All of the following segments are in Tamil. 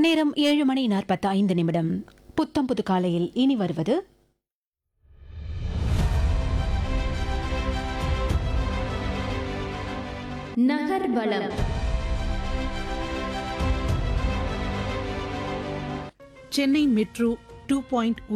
நேரம் ஏழு மணி நாற்பத்தி ஐந்து நிமிடம் புத்தம் புது காலையில் இனி வருவது நகர்வலம் Chennai metro two point O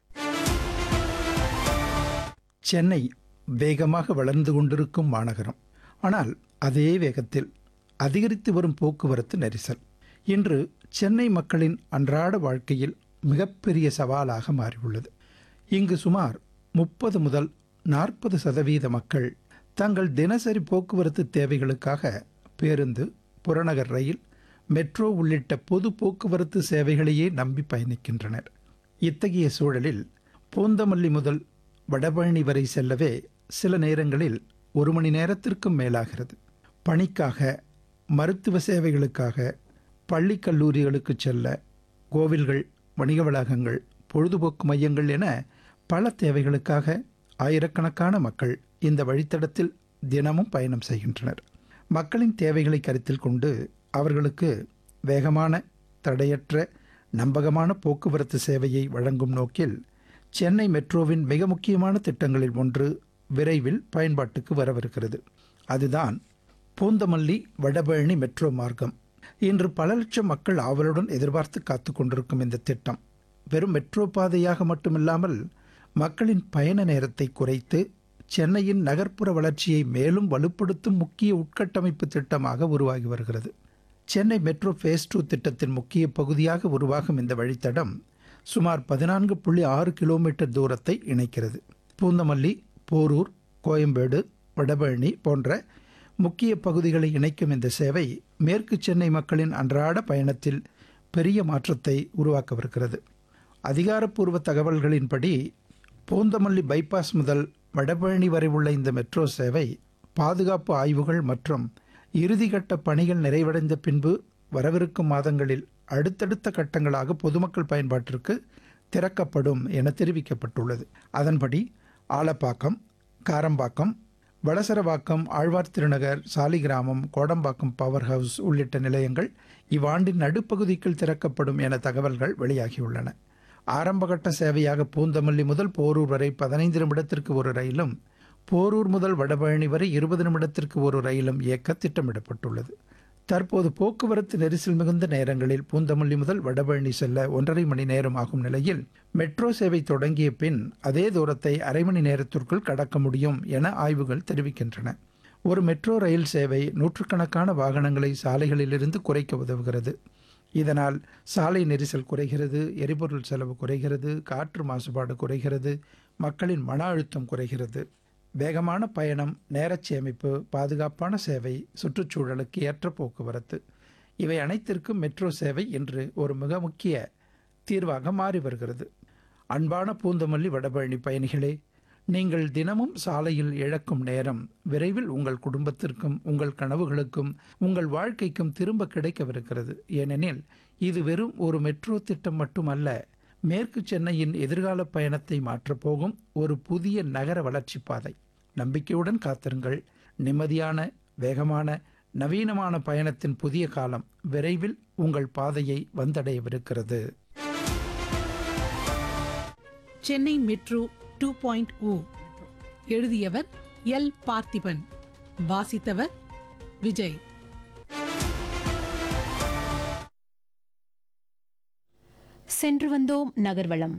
Chennai வேகமாக வளர்ந்து கொண்டிருக்கும் மாநகரம் ஆனால் அதே வேகத்தில் அதிகரித்து வரும் போக்குவரத்து நெரிசல் இன்று சென்னை மக்களின் அன்றாட வாழ்க்கையில் மிகப்பெரிய சவாலாக மாறியுள்ளது இங்கு சுமார் முப்பது முதல் நாற்பது சதவீத மக்கள் தங்கள் தினசரி போக்குவரத்து தேவைகளுக்காக பேருந்து புறநகர் ரயில் மெட்ரோ உள்ளிட்ட பொது போக்குவரத்து சேவைகளையே நம்பி பயணிக்கின்றனர் இத்தகைய சூழலில் பூந்தமல்லி முதல் வடபழனி வரை செல்லவே சில நேரங்களில் ஒரு மணி நேரத்திற்கும் மேலாகிறது பணிக்காக மருத்துவ சேவைகளுக்காக பள்ளி கல்லூரிகளுக்கு செல்ல கோவில்கள் வணிக வளாகங்கள் பொழுதுபோக்கு மையங்கள் என பல தேவைகளுக்காக ஆயிரக்கணக்கான மக்கள் இந்த வழித்தடத்தில் தினமும் பயணம் செய்கின்றனர் மக்களின் தேவைகளை கருத்தில் கொண்டு அவர்களுக்கு வேகமான தடையற்ற நம்பகமான போக்குவரத்து சேவையை வழங்கும் நோக்கில் சென்னை மெட்ரோவின் மிக முக்கியமான திட்டங்களில் ஒன்று விரைவில் பயன்பாட்டுக்கு வரவிருக்கிறது அதுதான் பூந்தமல்லி வடபழனி மெட்ரோ மார்க்கம் இன்று பல லட்சம் மக்கள் ஆவலுடன் எதிர்பார்த்து காத்து கொண்டிருக்கும் இந்த திட்டம் வெறும் மெட்ரோ பாதையாக மட்டுமில்லாமல் மக்களின் பயண நேரத்தை குறைத்து சென்னையின் நகர்ப்புற வளர்ச்சியை மேலும் வலுப்படுத்தும் முக்கிய உட்கட்டமைப்பு திட்டமாக உருவாகி வருகிறது சென்னை மெட்ரோ ஃபேஸ் டூ திட்டத்தின் முக்கிய பகுதியாக உருவாகும் இந்த வழித்தடம் சுமார் பதினான்கு புள்ளி ஆறு கிலோமீட்டர் தூரத்தை இணைக்கிறது பூந்தமல்லி போரூர் கோயம்பேடு வடபழனி போன்ற முக்கிய பகுதிகளை இணைக்கும் இந்த சேவை மேற்கு சென்னை மக்களின் அன்றாட பயணத்தில் பெரிய மாற்றத்தை உருவாக்கவிருக்கிறது அதிகாரப்பூர்வ தகவல்களின்படி பூந்தமல்லி பைபாஸ் முதல் வடபழனி வரை உள்ள இந்த மெட்ரோ சேவை பாதுகாப்பு ஆய்வுகள் மற்றும் இறுதிக்கட்ட பணிகள் நிறைவடைந்த பின்பு வரவிருக்கும் மாதங்களில் அடுத்தடுத்த கட்டங்களாக பொதுமக்கள் பயன்பாட்டிற்கு திறக்கப்படும் என தெரிவிக்கப்பட்டுள்ளது அதன்படி ஆலப்பாக்கம் காரம்பாக்கம் வளசரவாக்கம் ஆழ்வார் திருநகர் சாலிகிராமம் கோடம்பாக்கம் பவர் ஹவுஸ் உள்ளிட்ட நிலையங்கள் இவ்வாண்டின் நடுப்பகுதிக்குள் திறக்கப்படும் என தகவல்கள் வெளியாகியுள்ளன ஆரம்பகட்ட சேவையாக பூந்தமல்லி முதல் போரூர் வரை பதினைந்து நிமிடத்திற்கு ஒரு ரயிலும் போரூர் முதல் வடபழனி வரை இருபது நிமிடத்திற்கு ஒரு ரயிலும் இயக்க திட்டமிடப்பட்டுள்ளது தற்போது போக்குவரத்து நெரிசல் மிகுந்த நேரங்களில் பூந்தமல்லி முதல் வடபழனி செல்ல ஒன்றரை மணி நேரம் ஆகும் நிலையில் மெட்ரோ சேவை தொடங்கிய பின் அதே தூரத்தை அரை மணி நேரத்திற்குள் கடக்க முடியும் என ஆய்வுகள் தெரிவிக்கின்றன ஒரு மெட்ரோ ரயில் சேவை நூற்றுக்கணக்கான வாகனங்களை சாலைகளிலிருந்து குறைக்க உதவுகிறது இதனால் சாலை நெரிசல் குறைகிறது எரிபொருள் செலவு குறைகிறது காற்று மாசுபாடு குறைகிறது மக்களின் மன அழுத்தம் குறைகிறது வேகமான பயணம் நேரச் சேமிப்பு பாதுகாப்பான சேவை சுற்றுச்சூழலுக்கு ஏற்ற போக்குவரத்து இவை அனைத்திற்கும் மெட்ரோ சேவை இன்று ஒரு மிக முக்கிய தீர்வாக மாறி வருகிறது அன்பான பூந்தமல்லி வடபழனி பயணிகளே நீங்கள் தினமும் சாலையில் இழக்கும் நேரம் விரைவில் உங்கள் குடும்பத்திற்கும் உங்கள் கனவுகளுக்கும் உங்கள் வாழ்க்கைக்கும் திரும்ப கிடைக்கவிருக்கிறது ஏனெனில் இது வெறும் ஒரு மெட்ரோ திட்டம் மட்டுமல்ல மேற்கு சென்னையின் எதிர்கால பயணத்தை மாற்றப்போகும் ஒரு புதிய நகர வளர்ச்சி பாதை நம்பிக்கையுடன் காத்திருங்கள் நிம்மதியான வேகமான நவீனமான பயணத்தின் புதிய காலம் விரைவில் உங்கள் பாதையை வந்தடையவிருக்கிறது Chennai metro two point O எழுதியவர் எல் பார்த்திபன் வாசித்தவர் விஜய் சென்று வந்தோம் நகர்வளம்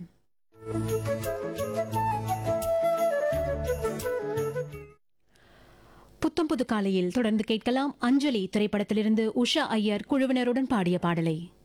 புத்தம் புது காலையில் தொடர்ந்து கேட்கலாம் அஞ்சலி திரைப்படத்திலிருந்து உஷா ஐயர் குழுவினருடன் பாடிய பாடலை